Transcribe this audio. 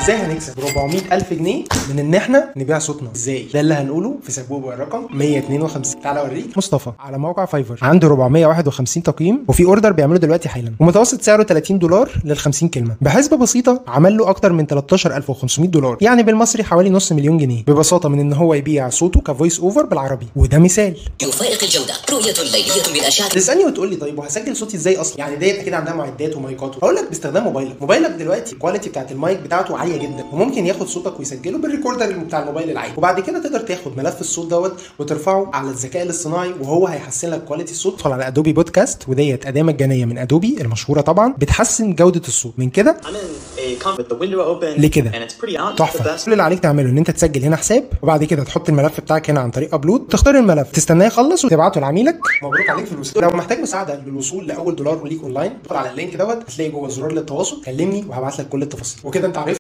ازاي هنكسب 400 الف جنيه من ان احنا نبيع صوتنا ازاي ده اللي هنقوله في سبوبه الرقم 152 تعالى اوريك مصطفى على موقع فايفر عنده 451 تقييم وفي اوردر بيعمله دلوقتي حالا ومتوسط سعره 30 دولار لل 50 كلمه بحسبه بسيطه عمل له اكتر من 13500 دولار يعني بالمصري حوالي نص مليون جنيه ببساطه من ان هو يبيع صوته كفويس اوفر بالعربي وده مثال فائق الجودة رؤية ليلية بالأشعة تسالني وتقول لي طيب وهسجل صوتي ازاي اصلا يعني ديت اكيد عندها معدات ومايكات هقول لك باستخدام موبايلك موبايلك دلوقتي الكواليتي بتاعت المايك بتاعته عاليه جدا وممكن ياخد صوتك ويسجله بالريكوردر بتاع الموبايل العادي وبعد كده تقدر تاخد ملف الصوت دوت وترفعه على الذكاء الاصطناعي وهو هيحسن لك كواليتي الصوت ادخل على ادوبي بودكاست وديت اداه مجانيه من ادوبي المشهوره طبعا بتحسن جوده الصوت من كده I'm in a con with the window open. لكده. And it's pretty honest. The تحفه best. كل اللي عليك تعمله ان انت تسجل هنا حساب وبعد كده تحط الملف بتاعك هنا عن طريق ابلود تختار الملف تستناه يخلص وتبعته لعميلك مبروك عليك فلوس لو محتاج مساعده للوصول لاول دولار وليك اونلاين ادخل على اللينك دوت هتلاقي جوه زرار للتواصل كلمني وهبعت لك كل التفاصيل وكده انت عرفت